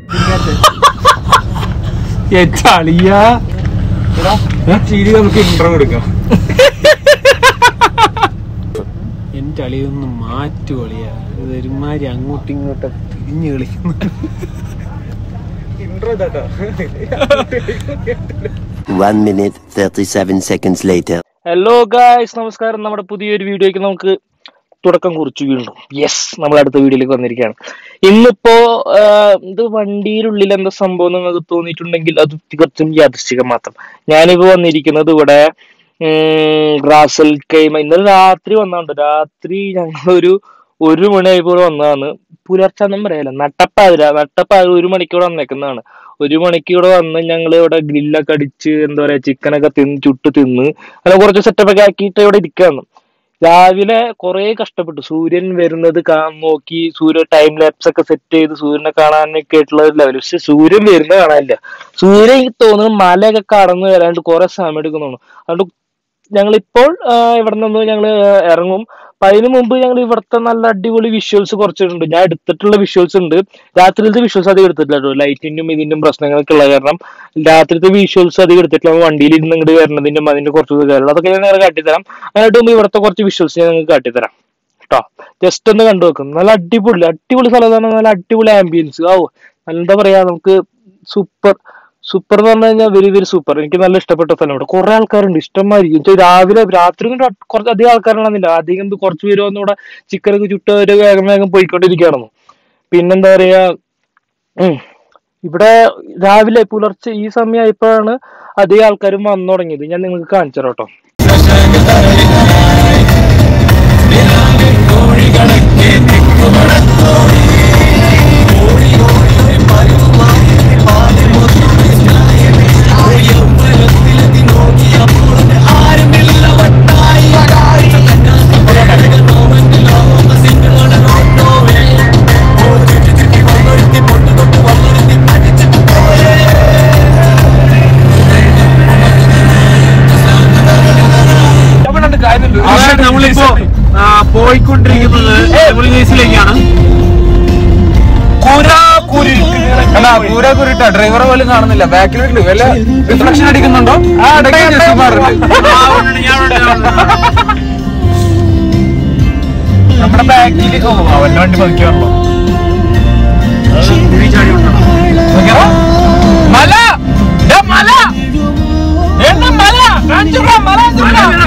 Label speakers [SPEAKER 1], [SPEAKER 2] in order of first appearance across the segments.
[SPEAKER 1] ചളിയാ
[SPEAKER 2] ചിരി നമുക്ക് ഇൻട്രോ എടുക്കാം
[SPEAKER 1] എന്റെ അളിയൊന്ന് മാറ്റു കളിയാ ഇത് ഒരുമാതിരി അങ്ങോട്ടും ഇങ്ങോട്ടും തിരിഞ്ഞു കളിക്കുന്നു
[SPEAKER 2] ഇൻട്രോ ഇതാട്ടോ
[SPEAKER 3] One minute, 37 seconds later.
[SPEAKER 4] Hello guys നമസ്കാരം നമ്മുടെ പുതിയൊരു വീഡിയോയ്ക്ക് നമുക്ക് തുടക്കം കുറിച്ചു വീണ്ടും യെസ് നമ്മൾ അടുത്ത വീഡിയോയിലേക്ക് വന്നിരിക്കുകയാണ് ഇന്നിപ്പോ ആ, ഇത് വണ്ടിയിലുള്ളിൽ എന്താ സംഭവം എന്ന് നിങ്ങൾക്ക് തോന്നിയിട്ടുണ്ടെങ്കിൽ അത് തികച്ചും യാദൃശ്ചികം മാത്രം ഞാനിപ്പോ വന്നിരിക്കുന്നത് ഇവിടെ ഗ്രാസൽ കൈമ ഇന്നലെ രാത്രി വന്നാണ്ട് രാത്രി ഞങ്ങൾ ഒരു ഒരു മണിയായപ്പോൾ ഇവിടെ വന്നതാണ് പുലർച്ചെ ഒന്നും പറയല്ല നട്ടപ്പാതിര നട്ടപ്പാതിര ഒരു മണിക്കൂടെ വന്നേക്കുന്നതാണ് ഒരു മണിക്കൂടെ വന്ന് ഞങ്ങൾ ഇവിടെ ഗ്രില്ലൊക്കെ അടിച്ച് എന്താ പറയാ ചിക്കനൊക്കെ തിന്ന് ചുട്ട് തിന്ന് അങ്ങനെ കുറച്ച് സെറ്റപ്പ് ഒക്കെ ആക്കിയിട്ട് ഇവിടെ ഇരിക്കുകയാണ് രാവിലെ കുറെ കഷ്ടപ്പെട്ടു സൂര്യൻ വരുന്നത് കാ നോക്കി സൂര്യ ടൈം ലാപ്സ് ഒക്കെ സെറ്റ് ചെയ്ത് സൂര്യനെ കാണാനൊക്കെ ആയിട്ടുള്ള ഒരു ലെവൽ പക്ഷെ സൂര്യൻ വരുന്നത് കാണാനില്ല സൂര്യൻ എനിക്ക് തോന്നുന്നു മലയൊക്കെ കടന്നു വരാണ്ട് കുറെ സമയം എടുക്കുന്നുള്ളൂ അതുകൊണ്ട് ഞങ്ങളിപ്പോൾ ആ, ഇവിടെ നിന്ന് ഞങ്ങൾ ഇറങ്ങും അപ്പൊ അതിന് മുമ്പ് ഞങ്ങൾ ഇവിടുത്തെ നല്ല അടിപൊളി വിഷ്വൽസ് കുറച്ചിട്ടുണ്ട് ഞാൻ എടുത്തിട്ടുള്ള വിഷ്വൽസ് ഉണ്ട് രാത്രിയിലത്തെ വിഷ്വൽസ് അധികം എടുത്തിട്ടില്ല കേട്ടോ ലൈറ്റിന്റെയും ഇതിന്റെയും പ്രശ്നങ്ങളൊക്കെ ഉള്ള കാരണം രാത്രിത്തെ വിഷ്വൽസ് അധികം എടുത്തിട്ടില്ല നമ്മൾ വണ്ടിയിൽ ഇരുന്ന് ഇങ്ങോട്ട് വരുന്നതിന്റെയും അതിന്റെ കുറച്ച് കാര്യങ്ങൾ അതൊക്കെ ഞാൻ നിങ്ങളെ കാട്ടിത്തരാം അതിനായിട്ട് മുമ്പ് ഇവിടുത്തെ കുറച്ച് വിഷ്വൽസ് ഞാൻ നിങ്ങൾക്ക് കാട്ടിത്തരാം കേട്ടോ ജസ്റ്റ് ഒന്ന് കണ്ടു നോക്കും നല്ല അടിപൊളി അടിപൊളി സ്ഥലത്താണ് നല്ല അടിപൊളി ആംബിയൻസ് ഓ എന്താ പറയാ നമുക്ക് സൂപ്പർ സൂപ്പർ എന്ന് പറഞ്ഞു കഴിഞ്ഞാൽ വെരി വെരി സൂപ്പർ എനിക്ക് നല്ല ഇഷ്ടപ്പെട്ട സ്ഥലം ഇവിടെ കുറെ ആൾക്കാരുണ്ട് ഇഷ്ടംമാതിരി എന്നുവെച്ചാൽ രാവിലെ രാത്രി ഒന്നും രാ- കുറച്ച് അധികം ആൾക്കാരുണ്ടെന്നില്ല അധികം ഇത് കുറച്ച് പേര് വന്ന് ഇവിടെ ചിക്കനൊക്കെ ചുട്ട് ഒരു വേഗം വേഗം പോയിക്കൊണ്ടിരിക്കുകയായിരുന്നു പിന്നെന്താ പറയാ ഉം. ഇവിടെ രാവിലെ പുലർച്ചെ ഈ സമയമായപ്പോഴാണ് അധികം ആൾക്കാരും വന്നു തുടങ്ങിയത് ഞാൻ നിങ്ങൾക്ക് കാണിച്ചു തരാം കേട്ടോ
[SPEAKER 1] അതെ നമ്മളിപ്പോ ആ, പോയിക്കൊണ്ടിരിക്കുന്നത് എമർജൻസിയിലേക്കാണ്
[SPEAKER 2] അല്ല കൂര കുരുട്ട ഡ്രൈവറെ പോലും കാണുന്നില്ല ബാക്കിലുണ്ട് വല്ല റിഫ്ലക്ഷൻ അടിക്കുന്നുണ്ടോ നമ്മുടെ ബാക്കിൽ ഓ അവന്റെ വണ്ടി പതുക്കിയാണല്ലോ നോക്കിയാ? മല ദേ മല എന്താ മല കാണിച്ചുടാ, മല കാണിച്ചുടാ.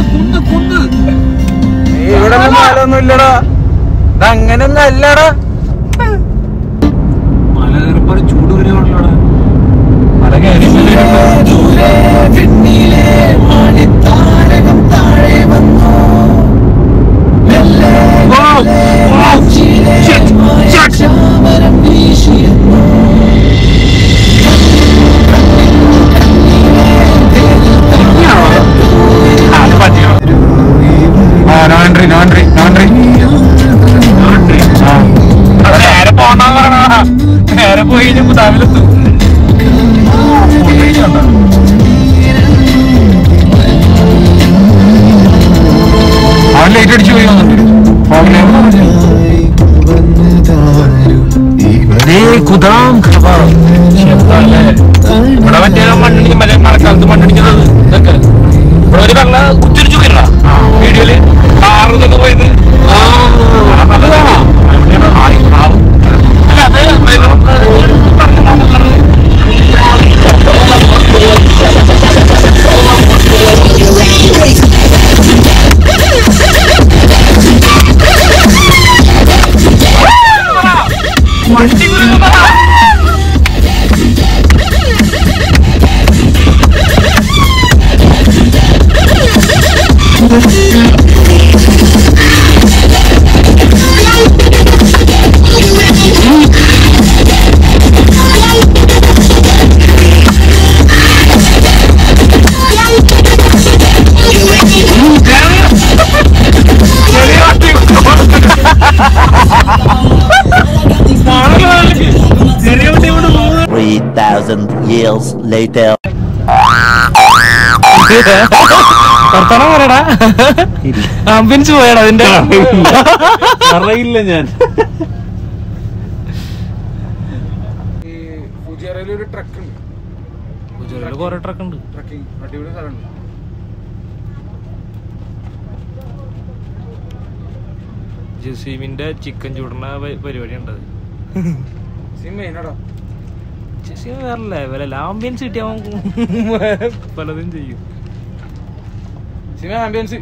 [SPEAKER 2] ഏയ്, ഇവിടെ ഒന്നും മലൊന്നും ഇല്ലടാ ഇത് അങ്ങനൊന്നും അല്ലടാ
[SPEAKER 1] മല കയറിപ്പോ ചൂട് വരുവാണല്ലോ
[SPEAKER 2] മല കയറി നോൺട്രി നോൺട്രി നോൺട്രി നേരെ പോണ്ടാ പറഞ്ഞ നേരെ പോയി കഴിഞ്ഞാൽ മുതാവിലെത്തും അവൻ ലൈറ്റ് അടിച്ചു പോയി വന്നിട്ട് കുതാം ഇവിടെ മറ്റേ മണ്ണിടിച്ച് മല മഴക്കാലത്ത് മണ്ണിടിക്കുന്നത് ഇതൊക്കെ ഇവിടെ ഒരു വെള്ള കുത്തിരിച്ചു പോയില്ല വീഡിയോയില് കാറിലൊക്കെ പോയത് ആ, നല്ലതാണോ ആ, ആ. അല്ല അത് വണ്ടി കുരുങ്ങുന്നതാ. ചെറിയ വണ്ടി ചെറിയ വണ്ടി കൊണ്ട് പോകുന്നത്
[SPEAKER 3] 3,000 years later.
[SPEAKER 4] വർത്തമാനം പറയടാ ആംബുലൻസ് പോയടാ അതിന്റെ
[SPEAKER 1] അറിയില്ല ഞാൻ
[SPEAKER 2] ഉജേറയിൽ ഒരു ട്രക്ക് ഉണ്ട്
[SPEAKER 4] ഗുജറാത്തിൽ കുറെ ട്രക്ക് ഉണ്ട്
[SPEAKER 2] ട്രക്കിംഗ് അടിപൊളി സ്ഥലമുണ്ട്
[SPEAKER 4] ജസീമിന്റെ ചിക്കൻ ചൂടുന്ന പ- പരിപാടി ഉണ്ടത്
[SPEAKER 2] സിം മെയിനടാ
[SPEAKER 4] ജസീം വേറെ ലെവലല്ല ആംബിയൻസ് കിട്ടിയ പലതും ചെയ്യും
[SPEAKER 2] സിമ ambience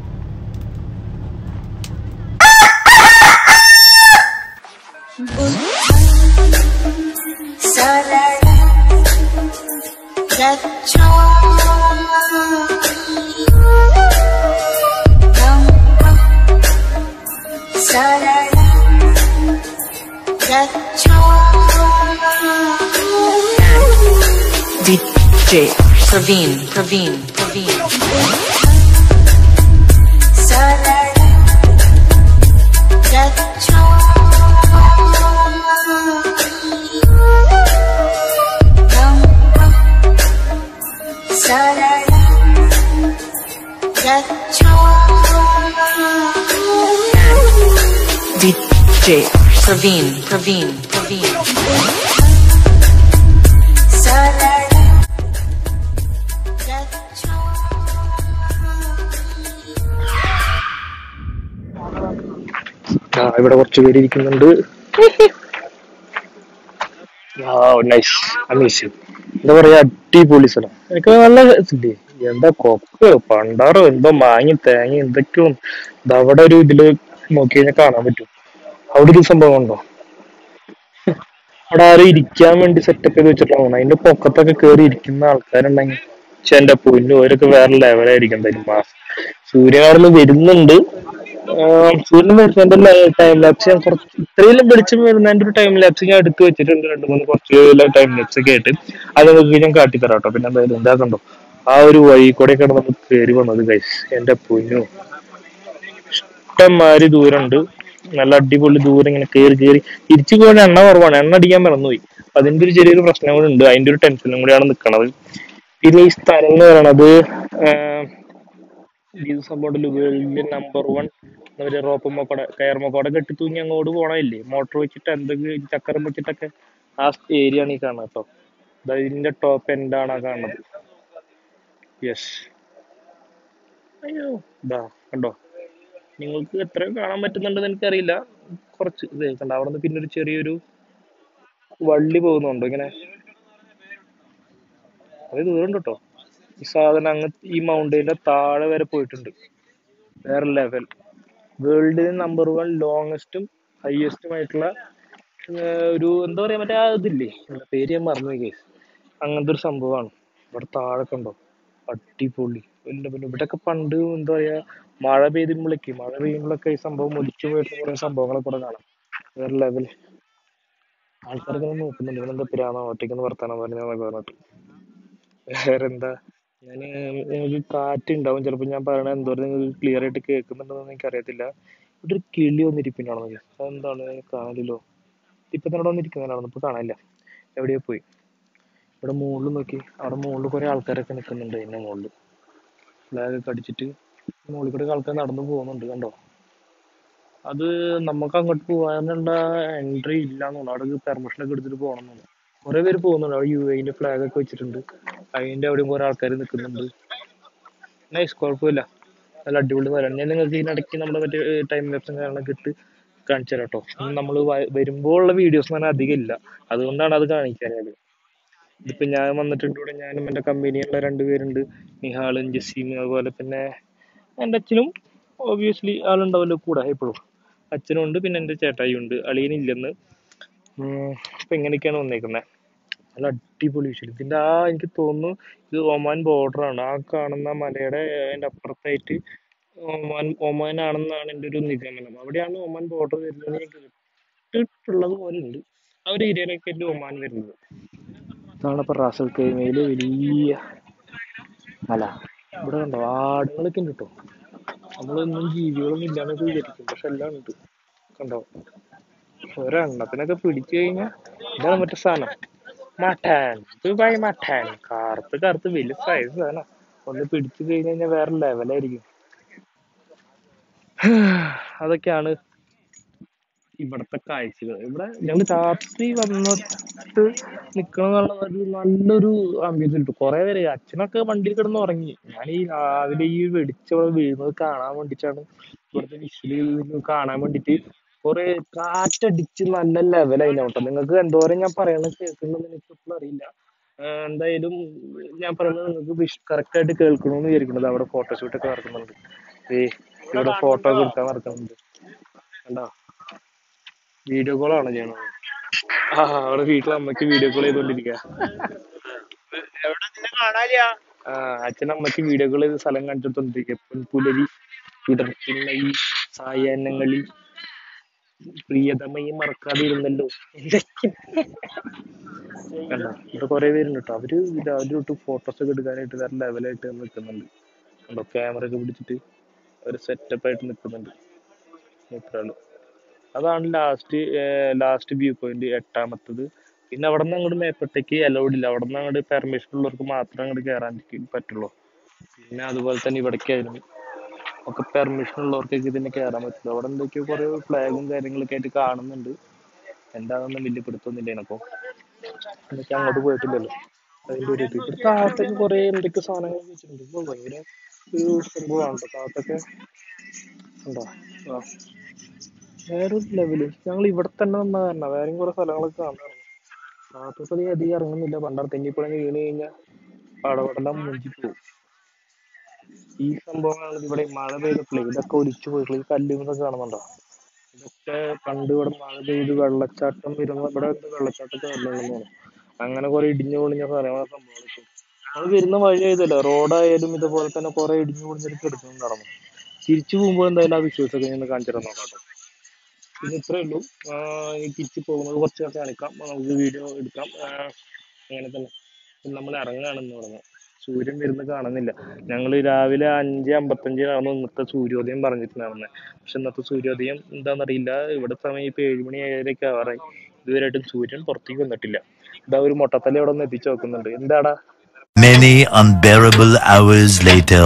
[SPEAKER 5] DJ Praveen, Praveen, Praveen. DJ Praveen, Praveen, Praveen.
[SPEAKER 4] ആ ഇവിടെ കുറച്ച് പേര് ഇരിക്കുന്നുണ്ട് നൈസ് അമേസിങ് എന്താ പറയാ അടിപൊളി സ്ഥലം എനിക്ക് നല്ല ഇല്ലേ എന്താ കൊക്ക് പണ്ടാറോ എന്തോ മാങ്ങി തേങ്ങ എന്തൊക്കെയോ ഇത് അവിടെ ഒരു ഇതില് നോക്കി കഴിഞ്ഞാൽ കാണാൻ പറ്റും അവിടെ ഒരു സംഭവം ഉണ്ടോ അവിടെ ആരും ഇരിക്കാൻ വേണ്ടി സെറ്റപ്പ് ചെയ്ത് വെച്ചിട്ടുള്ള അതിന്റെ പൊക്കത്തൊക്കെ കേറി ഇരിക്കുന്ന ആൾക്കാരുണ്ടെങ്കിൽ പക്ഷെ എന്റെ പൊന്നു അവരൊക്കെ വേറെ ലെവലായിരിക്കും എന്തായാലും മാസം സൂര്യകാടിൽ വരുന്നുണ്ട് ആഹ് സൂര്യൻ വരുന്നതിന്റെ ടൈം ലാപ്സ് ഞാൻ കുറച്ച് ഇത്രയും വെളിച്ചം വരുന്നതിന്റെ ഒരു ടൈം ലാപ്സ് ഞാൻ എടുത്ത് വെച്ചിട്ടുണ്ട് രണ്ട് മൂന്ന് കുറച്ച് ടൈം ലാപ്സ് ഒക്കെ ആയിട്ട് അത് നിങ്ങൾക്ക് ഞാൻ കാട്ടിത്തരാം കേട്ടോ പിന്നെ എന്തായാലും എന്താക്കണ്ടോ ആ ഒരു വഴി കൂടെയൊക്കെയാണ് നമ്മൾ കയറി വന്നത് ഗൈസ് എന്റെ പൊന്നു ഇഷ്ടംമാതിരി ദൂരമുണ്ട് നല്ല അടിപൊളി ദൂരം ഇങ്ങനെ കയറി കയറി തിരിച്ചു പോകാൻ എണ്ണ കുറവാണ് എണ്ണ അടിക്കാൻ മറന്നുപോയി അതിന്റെ ഒരു ചെറിയൊരു പ്രശ്നം കൂടെ ഉണ്ട് അതിന്റെ ഒരു ടെൻഷനും കൂടിയാണ് നിൽക്കണത് പിന്നെ ഈ സ്ഥലം എന്ന് പറയണത് ആഹ് ഇത് സംഭവം വേൾഡ് നമ്പർ വൺ ഒരു റോപ്പ് മക്കോടെ കയർ മക്കോടെ കെട്ടി തൂങ്ങി അങ്ങോട്ട് പോണല്ലേ മോട്ടോർ വെച്ചിട്ട് എന്തെങ്കിലും ചക്കരം വെച്ചിട്ടൊക്കെ ആ ഏരിയ ആണ് ഈ കാണുന്നത് കേട്ടോ ദാ ഇതിന്റെ ടോപ്പ് എന്താണ് ആ കാണുന്നത് യെസ് അയ്യോ ഇതാ കണ്ടോ നിങ്ങൾക്ക് എത്രയോ കാണാൻ പറ്റുന്നുണ്ടെന്ന് എനിക്കറിയില്ല കുറച്ച് ഇത് കണ്ട അവിടെ നിന്ന് പിന്നെ ഒരു ചെറിയൊരു വള്ളി പോകുന്നുണ്ടോ ഇങ്ങനെ അത് ദൂരം കേട്ടോ ഈ സാധനം അങ്ങ് ഈ മൗണ്ടൈന്റെ താഴെ വരെ പോയിട്ടുണ്ട് വേറെ ലെവൽ വേൾഡിലെ നമ്പർ വൺ ലോങ്സ്റ്റും ഹയസ്റ്റും ആയിട്ടുള്ള ഏർ ഒരു എന്താ പറയാ മറ്റേ ആ ഇതില്ലേ എന്താ പേര് ഞാൻ മറന്നു കേസ് അങ്ങനത്തെ ഒരു സംഭവമാണ് ഇവിടെ താഴെ കണ്ടോ അടിപൊളി എന്റെ പിന്നെ ഇവിടെയൊക്കെ പണ്ട് എന്താ പറയാ മഴ പെയ്യുമ്പോഴേക്ക് മഴ പെയ്യുമ്പോഴൊക്കെ ഈ സംഭവം ഒലിച്ചു പോയിട്ട് കുറെ സംഭവങ്ങളൊക്കെ ഇവിടെ കാണാം വേറെ ലെവൽ ആൾക്കാരൊക്കെ ഇങ്ങനെ നോക്കുന്നുണ്ട് ഇവനെന്താ പിരാണോ ഒറ്റയ്ക്കൊന്ന് വർത്താനം പറഞ്ഞെന്നൊക്കെ പറഞ്ഞിട്ട് വേറെന്താ ഞാന് നിങ്ങൾക്ക് കാറ്റ് ഉണ്ടാവും ചിലപ്പോൾ ഞാൻ പറയണത് എന്തോരം നിങ്ങൾക്ക് ക്ലിയർ ആയിട്ട് കേൾക്കുന്നുണ്ടെന്ന് എനിക്ക് അറിയത്തില്ല ഇവിടെ ഒരു കിളി വന്നിരിപ്പിനാണോ അതെന്താണ് കാണില്ലല്ലോ ഇപ്പൊ തന്നെ ഇവിടെ വന്നിരിക്കുന്നതാണ് ഇപ്പൊ കാണില്ല എവിടെയോ പോയി ഇവിടെ മുകളിൽ നോക്കി അവിടെ മുകളിൽ കുറെ ആൾക്കാരൊക്കെ നിൽക്കുന്നുണ്ട് എന്നെ മുകളിൽ ഫ്ലാഗ് ഒക്കെ അടിച്ചിട്ട് മുകളിൽ കൂടെ ആൾക്കാർ നടന്നു പോകുന്നുണ്ട് കണ്ടോ അത് നമുക്ക് അങ്ങോട്ട് പോകാനുള്ള എൻട്രി ഇല്ല എന്നുള്ളു അവിടെ പെർമിഷൻ ഒക്കെ എടുത്തിട്ട് പോകണം എന്നുള്ളു കുറെ പേര് പോകുന്നുണ്ട് അവിടെ യു എന്റെ ഫ്ലാഗ് ഒക്കെ വെച്ചിട്ടുണ്ട് അതിന്റെ അവിടെയും കുറെ ആൾക്കാർ നിൽക്കുന്നുണ്ട് നൈസ് കുഴപ്പമില്ല നല്ല അടിപൊളി സ്ഥലമാണ് ഞാൻ നിങ്ങൾക്ക് ഇതിനിടയ്ക്ക് നമ്മുടെ മറ്റേ ടൈം ലാപ്സും കാര്യങ്ങളൊക്കെ ഇട്ട് കാണിച്ചു തരാം കേട്ടോ നമ്മൾ വരുമ്പോൾ ഉള്ള വീഡിയോസ് എന്ന് പറഞ്ഞാൽ അധികം ഇല്ല അതുകൊണ്ടാണ് അത് കാണിക്കാനത് ഇതിപ്പോ ഞാൻ വന്നിട്ടുണ്ട് ഇവിടെ ഞാനും എന്റെ കമ്പനിയുള്ള രണ്ടുപേരുണ്ട് നിഹാളും ജസീമും അതുപോലെ പിന്നെ എന്റെ അച്ഛനും ഓബിയസ്ലി ആളുണ്ടാവല്ലോ കൂടെ എപ്പോഴും അച്ഛനും ഉണ്ട് പിന്നെ എന്റെ ചേട്ടായി ഉണ്ട് അളിയനില്ലെന്ന് ഉം, അപ്പൊ ഇങ്ങനെയൊക്കെയാണ് വന്നേക്കുന്നത് നല്ല അടിപൊളി വിഷയം ഇതിന്റെ ആ എനിക്ക് തോന്നുന്നു ഇത് ഒമാൻ ബോർഡർ ആണ് ആ കാണുന്ന മലയുടെ അതിന്റെ അപ്പുറത്തായിട്ട് ഒമാൻ ഒമാൻ ആണെന്നാണ് എൻ്റെ ഒരു നിഗമനം അവിടെയാണ് ഒമാൻ ബോർഡർ വരുന്നത് ഞാൻ കേട്ടിട്ടുള്ളത് പോലെ ഉണ്ട് ആ ഒരു ഏരിയയിലൊക്കെ എൻ്റെ ഒമാൻ വരുന്നത് ഇതാണ് ഇപ്പൊ റാസൽ കൈമയില് വലിയ മല ഇവിടെ കണ്ടോ ആടുകളൊക്കെ ഉണ്ട് കേട്ടോ നമ്മളൊന്നും ജീവികളൊന്നും ഇല്ലാന്നൊക്കെ വിചാരിക്കും പക്ഷെ എല്ലാം ഉണ്ട് കണ്ടോ ഒരെണ്ണത്തിനൊക്കെ പിടിച്ചു കഴിഞ്ഞാൽ ഇതാണ് മറ്റേ സാധനം മട്ടാൻ ദുബായ് മട്ടാൻ കറുത്ത് കറുത്ത് വലിയ സൈസ് സാധനം ഒന്ന് പിടിച്ചു കഴിഞ്ഞ് കഴിഞ്ഞാൽ വേറെ ലെവലായിരിക്കും അതൊക്കെയാണ് ഇവിടത്തെ കാഴ്ചകൾ ഇവിടെ ഞങ്ങൾ രാത്രി വന്ന സമയത്ത് നിക്കണം എന്നുള്ള ഒരു നല്ലൊരു ആംബിയൻസ് കിട്ടും കുറെ പേര് അച്ഛനൊക്കെ വണ്ടിയിൽ കിടന്ന് ഉറങ്ങി ഞാൻ ഈ രാവിലെ ഈ വെളിച്ചം വീഴുന്നത് കാണാൻ വേണ്ടിട്ടാണ് ഇവിടുത്തെ വിഷ്വല് കാണാൻ വേണ്ടിട്ട് കുറെ കാറ്റടിച്ച് നല്ല ലെവലായിരുന്നു കേട്ടോ നിങ്ങൾക്ക് എന്തോരം ഞാൻ പറയണത് കേൾക്കുന്നുണ്ടെന്ന് എനിക്ക് ഇപ്പോഴും അറിയില്ല ആഹ് എന്തായാലും ഞാൻ പറയുന്നത് നിങ്ങൾക്ക് കറക്റ്റ് ആയിട്ട് കേൾക്കണമെന്ന് വിചാരിക്കുന്നത് അവിടെ ഫോട്ടോഷൂട്ട് ഒക്കെ നടക്കുന്നുണ്ട് ഏ ഇവിടെ ഫോട്ടോ ഒക്കെ എടുക്കാൻ നടക്കുന്നുണ്ട് കണ്ടോ വീഡിയോ കോൾ ആണ് ചെയ്യണത് ആ അവിടെ വീട്ടിലെ അമ്മയ്ക്ക് വീഡിയോ കോൾ ചെയ്തോണ്ടിരിക്കുക ആ അച്ഛൻ അമ്മയ്ക്ക് വീഡിയോ കോൾ ചെയ്ത് സ്ഥലം കാണിച്ചോണ്ടിരിക്കുക പുലരി വിടർത്തുന്ന ഈ സായാഹ്നങ്ങളിൽ പ്രിയതമയെ മറക്കാതെ ഇരുന്നല്ലോ കണ്ടോ ഇവിടെ കുറെ പേരുണ്ട് കേട്ടോ അവര് രാവിലെ തൊട്ട് ഫോട്ടോസ് ഒക്കെ എടുക്കാനായിട്ട് വേറെ ലെവലായിട്ട് നിൽക്കുന്നുണ്ട് കണ്ടോ ക്യാമറ ഒക്കെ പിടിച്ചിട്ട് അവര് സെറ്റപ്പ് ആയിട്ട് നിൽക്കുന്നുണ്ട് ഇത്രയുള്ളൂ അതാണ് ലാസ്റ്റ് ലാസ്റ്റ് വ്യൂ പോയിന്റ് എട്ടാമത്തത് പിന്നെ അവിടെ നിന്ന് അങ്ങോട്ട് മേപ്പട്ടേക്ക് അലൗഡ് ഇല്ല അവിടെ നിന്ന് അങ്ങോട്ട് പെർമിഷൻ ഉള്ളവർക്ക് മാത്രമേ അങ്ങോട്ട് കയറാൻ പറ്റുള്ളൂ പിന്നെ അതുപോലെ തന്നെ ഇവിടേക്കായിരുന്നു ഒക്കെ പെർമിഷൻ ഉള്ളവർക്കൊക്കെ ഇതിന് കയറാൻ പറ്റുള്ളൂ അവിടെ എന്തൊക്കെയോ കുറെ ഫ്ലാഗും കാര്യങ്ങളൊക്കെ ആയിട്ട് കാണുന്നുണ്ട് എന്താണെന്ന് വലിയ പിടുത്തൊന്നുമില്ല എനക്കോ എന്നൊക്കെ അങ്ങോട്ട് പോയിട്ടില്ലല്ലോ അതിന്റെ ഒരു ഇത് ഇവിടെ താഴത്തൊക്കെ കുറെ എന്തൊക്കെ സാധനങ്ങൾ വെച്ചിട്ടുണ്ട് ഇപ്പൊ ഭയങ്കര ഒരു സംഭവമാണ് ട്ടോ. താഴത്തൊക്കെ ഉണ്ടോ ആ വേറൊരു ലെവല് ഞങ്ങൾ ഇവിടെ തന്നെ നിന്ന കാരണം വേറെയും കുറെ സ്ഥലങ്ങളൊക്കെ കാണാറുണ്ട് താഴത്തോട്ട് അധികം ഇറങ്ങുന്നില്ല പണ്ടാർ തെന്നിപ്പുഴങ്ങി വീണ് കഴിഞ്ഞാൽ പടപടലം മുഞ്ചി പോകും ഈ സംഭവങ്ങൾ ഇവിടെ മഴ പെയ്തപ്പോഴേ ഇതൊക്കെ ഒലിച്ചു പോയിട്ടുള്ള ഈ കല്ലുകളൊക്കെ കാണുന്നുണ്ടോ ഇതൊക്കെ പണ്ട് ഇവിടെ മഴ പെയ്ത് വെള്ളച്ചാട്ടം വരുന്ന ഇവിടെ എന്ത് വെള്ളച്ചാട്ടമൊക്കെ വരണമെന്നാണ് അങ്ങനെ കുറെ ഇടിഞ്ഞു പൊളിഞ്ഞ സ്ഥലങ്ങളെ സംഭവങ്ങളൊക്കെ നമ്മൾ വരുന്ന വഴി ആയതല്ല റോഡായാലും ഇതുപോലെ തന്നെ കുറെ ഇടിഞ്ഞു പൊളിഞ്ഞൊക്കെ എടുക്കുന്നുണ്ട് നടന്നു തിരിച്ചു പോകുമ്പോൾ എന്തായാലും ആ വിഷ്വൽസ് ഒക്കെ ഞാൻ കാണിച്ചു തരാം നോക്കാം ട്ടോ. പിന്നെ ഇത്രേ ഉള്ളൂ ആഹ് ഇനി തിരിച്ചു പോകുന്നത് കുറച്ച് നേരം കാണിക്കാം നമുക്ക് വീഡിയോ എടുക്കാം ആഹ് അങ്ങനെ തന്നെ നമ്മൾ ഇറങ്ങുകയാണെന്ന് പറഞ്ഞു സൂര്യൻ വരുന്നത് കാണുന്നില്ല ഞങ്ങൾ രാവിലെ അഞ്ച് അമ്പത്തഞ്ചിനാണ് ഇന്നത്തെ സൂര്യോദയം പറഞ്ഞിട്ടുണ്ടായിരുന്നത് പക്ഷെ ഇന്നത്തെ സൂര്യോദയം എന്താണെന്നറിയില്ല ഇവിടെ സമയം ഇപ്പൊ ഏഴുമണി ഏഴരയൊക്കെ ആവാറായി ഇതുവരെയായിട്ടും സൂര്യൻ പുറത്തേക്ക് വന്നിട്ടില്ല ഇതാ ഒരു മൊട്ടത്തല ഇവിടെ ഒന്ന് എത്തിച്ചു നോക്കുന്നുണ്ട് എന്താടാ
[SPEAKER 3] Many unbearable hours later.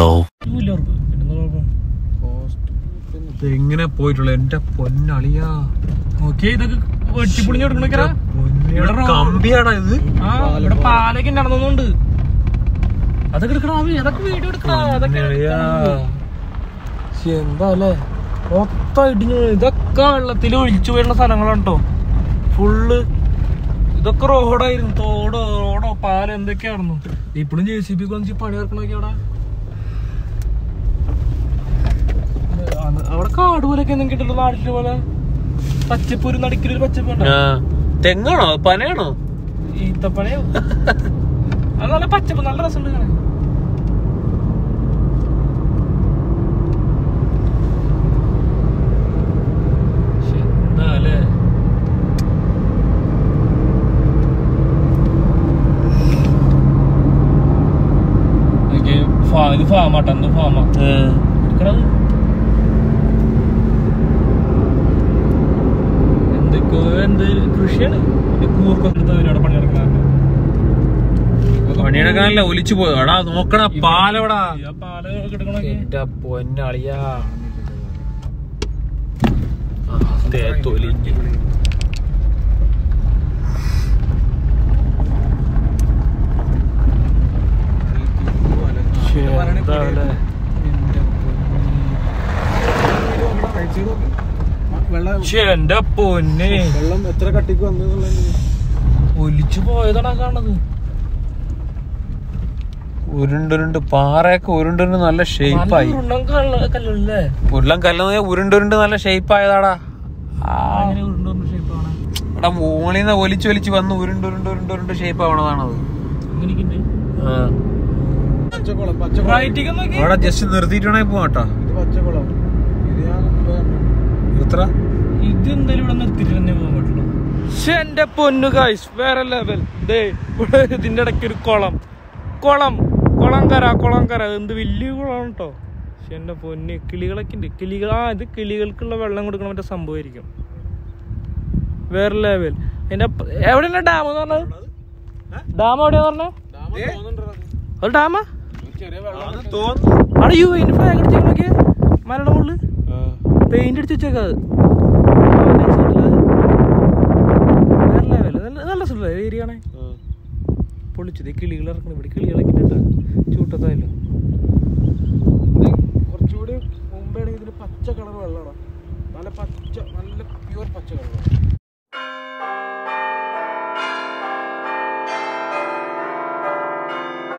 [SPEAKER 2] എങ്ങനെ പോയിട്ടുള്ള എന്റെ പൊന്നളിയാ
[SPEAKER 4] നോക്കിയേ ഇതൊക്കെ വെട്ടിപ്പൊളിഞ്ഞ് കൊടുക്കണൊക്കെ ഇവിടെ റോ-
[SPEAKER 2] കമ്പിയാടാ ഇത്
[SPEAKER 4] ആ ഇവിടെ പാലൊക്കെ നടന്നുണ്ട് അതൊക്കെ എടുക്കണം ആവി, അതൊക്കെ വീഡിയോ എടുക്കണം അതൊക്കെ
[SPEAKER 2] പൊന്നളിയാ.
[SPEAKER 4] എന്താ അല്ലേ മൊത്തം ഇടിഞ്ഞു വീണ്. ഇതൊക്കെ വെള്ളത്തിൽ ഒഴിച്ചു വീഴുന്ന സ്ഥലങ്ങളാണ് കേട്ടോ ഫുള്ള് ഇതൊക്കെ റോഡായിരുന്നു തോടോ റോഡോ പാലം എന്തൊക്കെയായിരുന്നു ഇപ്പോഴും ജെ സി ബി കൊഞ്ചി പണി ഇറക്കണൊക്കെ അവിടെ ആണ്. അവിടെ കാട് പോലെയൊക്കെ എന്തെങ്കിലും കിട്ടുള്ളൂ നാട്ടിലെ പോലെ പച്ചപ്പ് ഒരു നടുക്കിലൊരു പച്ചപ്പ് ഉണ്ടോ
[SPEAKER 2] ആ. തെങ്ങാണോ പനയാണോ
[SPEAKER 4] ഈത്തപ്പഴയോ അത് നല്ല പച്ചപ്പ് നല്ല രസമുണ്ട് കാണാൻ ശ്ശെ, എന്താ അല്ലേ ഓക്കേ, ഫാ- ഇത് ഫാമാട്ടോ എന്ത് ഫാമാ എടുക്കണത് എന്തൊക്കെയോ എന്ത് കൃഷിയാണ് ഇത് കൂർക്കൊക്കെ എടുത്ത് അവരവിടെ പണിയെടുക്കണ
[SPEAKER 2] പണിയെടുക്കാനല്ല ഒലിച്ചു പോയോ എടാ നോക്കണ പാലവിടാ
[SPEAKER 4] പാല് കിടക്കണൊക്കെ
[SPEAKER 2] എന്റെ പൊന്നളിയാ തൊലിഞ്ഞ്
[SPEAKER 4] ശ്ശെ, എന്റെ പൊന്നെ
[SPEAKER 1] വെള്ളം എത്ര കട്ടിക്ക് വന്നു
[SPEAKER 4] ഒലിച്ചു പോയതാണ് ആ കാണുന്നത്
[SPEAKER 2] ഉരുണ്ടുരുണ്ട് പാറയൊക്കെ ഉരുണ്ടുരുണ്ട് നല്ല ഷേപ്പായി
[SPEAKER 4] നല്ല ഉരുണ്ടൻ കള്ള- കല്ലല്ലേ
[SPEAKER 2] ഉരുളൻ കല്ലെന്ന് ഉരുണ്ടുരുണ്ട് നല്ല ഷേപ്പ് ആയതാടാ
[SPEAKER 4] അങ്ങനെ ഉരുണ്ടു ഷേപ്പ് ആണ്
[SPEAKER 2] എടാ മോളിൽ നിന്ന് ഒലിച്ച് ഒലിച്ച് വന്ന് ഉരുണ്ട് ഉരുണ്ട് ഉരുണ്ട് ഉരുണ്ട് ഷേപ്പ് ആവണതാണത്
[SPEAKER 4] ഇങ്ങനെയൊക്കെ
[SPEAKER 1] പച്ചക്കുളം പച്ചക്കുളം
[SPEAKER 4] റൈറ്റിക്ക് നോക്കി
[SPEAKER 2] അവിടെ ജസ്റ്റ് നിർത്തിയിട്ടുണ്ടെങ്കിൽ പോവാട്ടോ
[SPEAKER 1] ഇത് പച്ചക്കുളം ഇത് ഞാൻ മുമ്പ് കണ്ടിട്ടുണ്ട്.
[SPEAKER 2] എത്ര
[SPEAKER 4] ഇത് എന്തായാലും ഇവിടെ നിർത്തിയിട്ട് തന്നെ പോകാൻ പറ്റുള്ളൂ പക്ഷെ എന്റെ പൊന്നു കായ്സ് വേറെ ലെവൽ ദേ ഇവിടെ ഇതിന്റെ ഇടയ്ക്ക് ഒരു കുളം കുളം കുളംകര കുളംകര എന്ത് വലിയ കുളമാണ് കേട്ടോ പക്ഷെ എന്റെ പൊന്ന് കിളികളൊക്കെ ഉണ്ട് കിളികൾ ആ ഇത് കിളികൾക്കുള്ള വെള്ളം കൊടുക്കണ മറ്റേ സംഭവമായിരിക്കും വേറെ ലെവൽ അതിന്റെ അപ്പ- എവിടെയാണ് ഡാം എന്ന് പറഞ്ഞത് ഡാം എവിടെയാ പറഞ്ഞത് അത് ഡാമാ അവിടെ യു അതിന്റെ ഫ്ലാഗ് അടിച്ചേക്കണൊക്കെ മലയുടെ മുകളിൽ പെയിന്റ് അടിച്ച് വെച്ചേക്കാ അത് വേറെ ലെവൽ നല്ല നല്ല നല്ല സുഖം ഏരിയ ആണേ പൊളിച്ചത് കിളികൾ ഇറക്കണം ഇവിടെ കിളികളൊക്കെ ഉണ്ട് ചൂട്ടത്തായാലും
[SPEAKER 1] കുറച്ചുകൂടി മുമ്പാണെങ്കിൽ ഇതിന് പച്ച കളർ വെള്ളമാണ് നല്ല പച്ച നല്ല പ്യുവർ പച്ച കളറാണ്